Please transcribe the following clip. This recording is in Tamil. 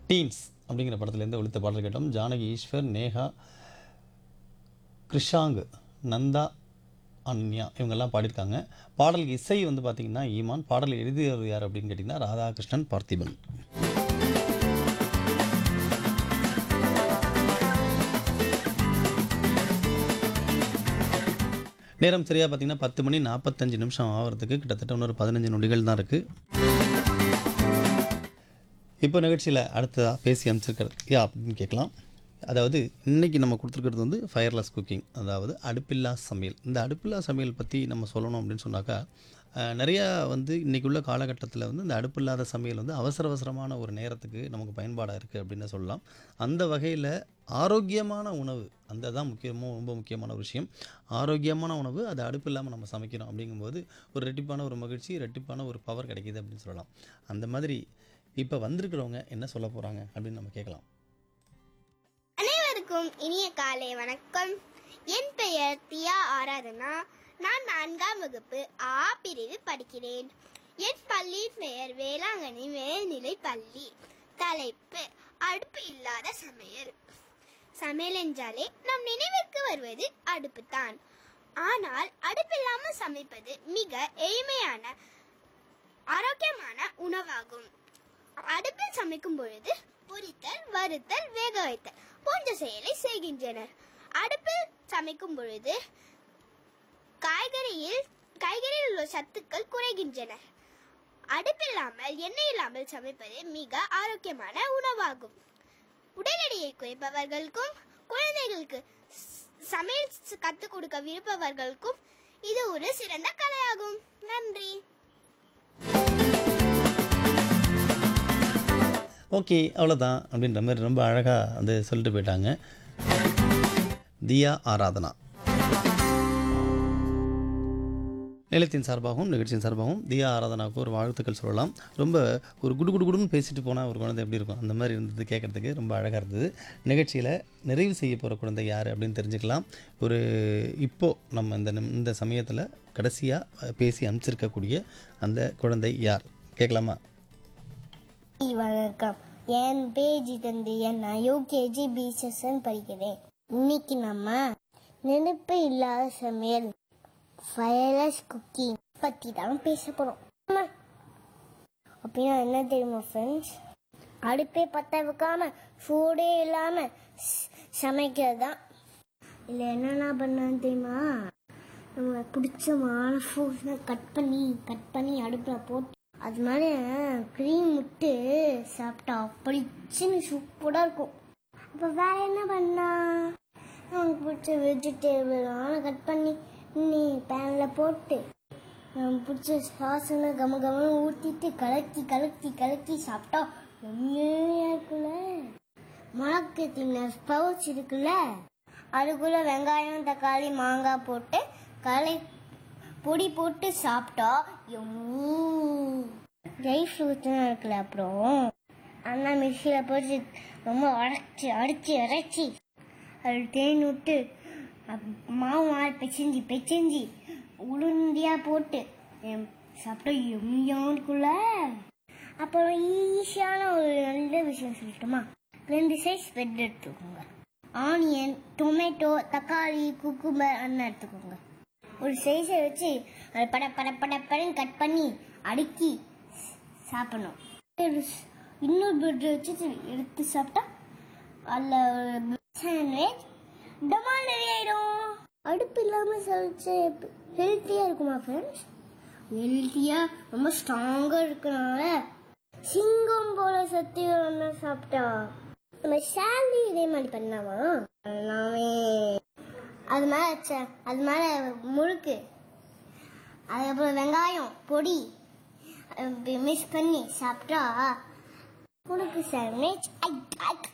டீன்ஸ் அப்படிங்கிற படத்துலேருந்து ஒழித்த பாடல் கேட்டோம் ஜானகி ஈஸ்வர் நேஹா கிருஷாங் நந்தா அன்யா இவங்கெல்லாம் பாடியிருக்காங்க பாடலுக்கு இசை வந்து பார்த்திங்கன்னா ஈமான் பாடல் எழுதியவர் யார் அப்படின்னு கேட்டிங்கன்னா ராதாகிருஷ்ணன் பார்த்திபன் நேரம் சரியாக பார்த்தீங்கன்னா பத்து மணி நாற்பத்தஞ்சு நிமிஷம் ஆகிறதுக்கு கிட்டத்தட்ட இன்னொரு பதினஞ்சு நொடிகள் தான் இருக்குது இப்போ நிகழ்ச்சியில் அடுத்ததாக பேசி அமைச்சிருக்கிறது யா அப்படின்னு கேட்கலாம் அதாவது இன்றைக்கி நம்ம கொடுத்துருக்கிறது வந்து ஃபயர்லெஸ் குக்கிங் அதாவது அடுப்பில்லா சமையல் இந்த அடுப்பில்லா சமையல் பற்றி நம்ம சொல்லணும் அப்படின்னு சொன்னாக்கா அஹ், நிறையா வந்து இன்றைக்கி உள்ள காலகட்டத்தில் வந்து இந்த அடுப்பில்லாத சமையல் வந்து அவசர அவசரமான ஒரு நேரத்துக்கு நமக்கு பயன்பாடாக இருக்குது அப்படின்னு சொல்லலாம் அந்த வகையில் ஆரோக்கியமான உணவு அந்த தான் முக்கியமோ ரொம்ப முக்கியமான ஒரு விஷயம் ஆரோக்கியமான உணவு அது அடுப்பு இல்லாமல் நம்ம சமைக்கிறோம் அப்படிங்கும்போது ஒரு ரெட்டிப்பான ஒரு மகிழ்ச்சி ரெட்டிப்பான ஒரு பவர் கிடைக்கிது அப்படின்னு சொல்லலாம் அந்த மாதிரி இப்போ வந்திருக்கிறவங்க என்ன சொல்ல போகிறாங்க அப்படின்னு நம்ம கேட்கலாம் அனைவருக்கும் இனிய காலை வணக்கம் என் பெயர் தியா ஆராதனா நான் நான்காம் வகுப்பு ஆ பிரிவு படிக்கிறேன் என் பள்ளியின் பெயர் வேளாங்கண்ணி மேல்நிலை பள்ளி தலைப்பு அடுப்பு இல்லாத சமையல் சமையல் என்றாலே நம் நினைவிற்கு வருவது அடுப்பு தான் ஆனால் அடுப்பில்லாமல் சமைப்பது மிக எளிமையான ஆரோக்கியமான உணவாகும் அடுப்பில் சமைக்கும் பொழுது பொரித்தல் வறுத்தல் வேக வைத்தல் போன்ற செயலை செய்கின்றனர் அடுப்பில் சமைக்கும் பொழுது காய்கறியில் காய்கறியில் உள்ள சத்துக்கள் குறைகின்றன அடுப்பில்லாமல் எண்ணெய் இல்லாமல் சமைப்பது மிக ஆரோக்கியமான உணவாகும் உடல் எடையை குறைப்பவர்களுக்கும் குழந்தைகளுக்கு ஸ்- சமையல் ஸ்- கத்துக் கொடுக்க விருப்பவர்களுக்கும் இது ஒரு சிறந்த கலையாகும் நன்றி ஓகே அவ்வளோதான் அப்படின்ற மாதிரி ரொம்ப அழகாக வந்து சொல்லிட்டு போயிட்டாங்க தியா ஆராதனா நிலையத்தின் சார்பாகவும் நிகழ்ச்சியின் சார்பாகவும் தியா ஆராதனாவுக்கு ஒரு வாழ்த்துக்கள் சொல்லலாம் ரொம்ப ஒரு குடு குடு குடுன்னு பேசிட்டு போனால் ஒரு குழந்தை எப்படி இருக்கும் அந்த மாதிரி இருந்தது கேட்குறதுக்கு ரொம்ப அழகாக இருந்தது நிகழ்ச்சியில் நிறைவு செய்ய போகிற குழந்தை யார் அப்படின்னு தெரிஞ்சுக்கலாம் ஒரு இப்போது நம்ம இந்த நிம்- இந்த சமயத்தில் கடைசியாக பேசி அனுப்பிச்சிருக்கக்கூடிய அந்த குழந்தை யார் கேட்கலாமா வணக்கம் என் பேர் ஜிதந்தியன் நான் யூகேஜி பி செஷன் படிக்கிறேன் இன்னைக்கு நம்ம நெருப்பு இல்லாத சமையல் ஃபயர்லெஸ் குக்கிங் பற்றி தான் பேச போகிறோம் அப்படின்னா என்ன தெரியுமா ஃப்ரெண்ட்ஸ் அடுப்பே பற்ற வைக்காம சூடே இல்லாமல் சமைக்கிறது தான் இல்லை என்னென்ன பண்ணான்னு தெரியுமா நம்ம பிடிச்சமான ஃப்ரூட்ஸ்லாம் கட் பண்ணி கட் பண்ணி அடுப்பில் போட்டு அது மேலே க்ரீம் விட்டு சாப்பிட்டா அப்படிச்சுன்னு சூப்பராக இருக்கும் அப்போ வேற என்ன பண்ணா நமக்கு பிடிச்ச வெஜிடேபிளான கட் பண்ணி நீ பேனில் போட்டு நமக்கு பிடிச்ச சாசனை கம கமன்னு ஊற்றிட்டு கலக்கி கலக்கி கலக்கி சாப்பிட்டா உண்மையாக இருக்குல்ல முளக்கு தின்ன பவுச் இருக்குல்ல அதுக்குள்ள வெங்காயம் தக்காளி மாங்காய் போட்டு கலை பொடி போட்டு சாப்பிட்டா ட்ரை ஃப்ரூட்ஸ்லாம் இருக்குல்ல அப்புறம் அண்ணா மிக்சியில் போட்டு ரொம்ப உடச்சி அடிச்சு அரைச்சி அது தேன் விட்டு அப்~ மாவு மாறு பெச்சஞ்சி பெச்சஞ்சி உளுந்தியாக போட்டு எம், சாப்பிட்டா எம்மியாக இருக்குல்ல அப்புறம் ஈஸியான ஒரு நல்ல விஷயம் சொல்லட்டுமா ரெண்டு சைஸ் பிரெட் எடுத்துக்கோங்க ஆனியன் டொமேட்டோ தக்காளி குக்கும்பர் அண்ணன் எடுத்துக்கோங்க ஒரு சைஸை வச்சு அதை பட பட பட படன்னு கட் பண்ணி அடுக்கி சாப்பிடணும் ஒரு ஸ்- இன்னொரு பிரெட் வச்சு எடுத்து சாப்பிட்டா அதில் சாண்ட்விச் டமால் ரெடி ஆயிடும் அடுப்பு இல்லாமல் சமைச்ச ஹெல்த்தியாக இருக்குமா ஃப்ரெண்ட்ஸ் ஹெல்த்தியாக ரொம்ப ஸ்ட்ராங்காக இருக்கனால சிங்கம் போல சத்தியம் சாப்பிட்டா நம்ம சாலி இதே மாதிரி பண்ணலாமா எல்லாமே அது மேலே ச- அது மேலே முறுக்கு அதுக்கப்புறம் வெங்காயம் பொடி மிக்ஸ் பண்ணி சாப்பிட்டா உனக்கு சாண்ட்விச்